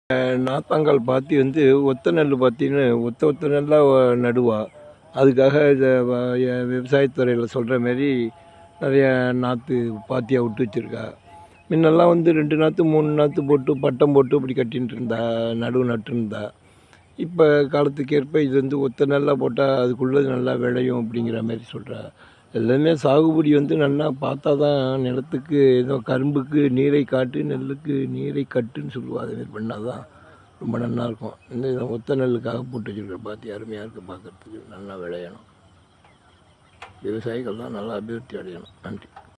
நாத்தாங்கால் பாத்தி வந்து ஒத்த நெல் பாத்தின்னு ஒத்த ஒத்த நெல்லாக நடுவா அதுக்காக இதை வ- எ- விவசாயத்துறையில் சொல்கிற மாரி நிறைய நாற்று பாத்தியாக விட்டு வச்சுருக்கா முன்னெல்லாம் வந்து ரெண்டு நாற்று மூணு நாற்று போட்டு பட்டம் போட்டு இப்படி கட்டின்ட்டு இருந்தா நடுவு நட்டுருந்தா இப்போ காலத்துக்கு ஏற்ப இது வந்து ஒத்த நெல்லாக போட்டால் அதுக்குள்ளது நல்லா விளையும் அப்படிங்கிற மாதிரி சொல்கிறா எல்லாமே சாகுபடி வந்து நல்லா பார்த்தா தான் நிலத்துக்கு ஏதோ கரும்புக்கு நீரை காட்டு நெல்லுக்கு நீரை கட்டுன்னு சொல்லுவா அதுமாரி பண்ணால் தான் ரொம்ப நல்லா இருக்கும் இந்த இதை ஒத்த நெல்லுக்காக போட்டு வச்சுருக்கிற பார்த்து அருமையாக இருக்குது பார்க்குறதுக்கு நல்லா விளையணும் விவசாயிகள் தான் நல்லா அபிவிருத்தி அடையணும் நன்றி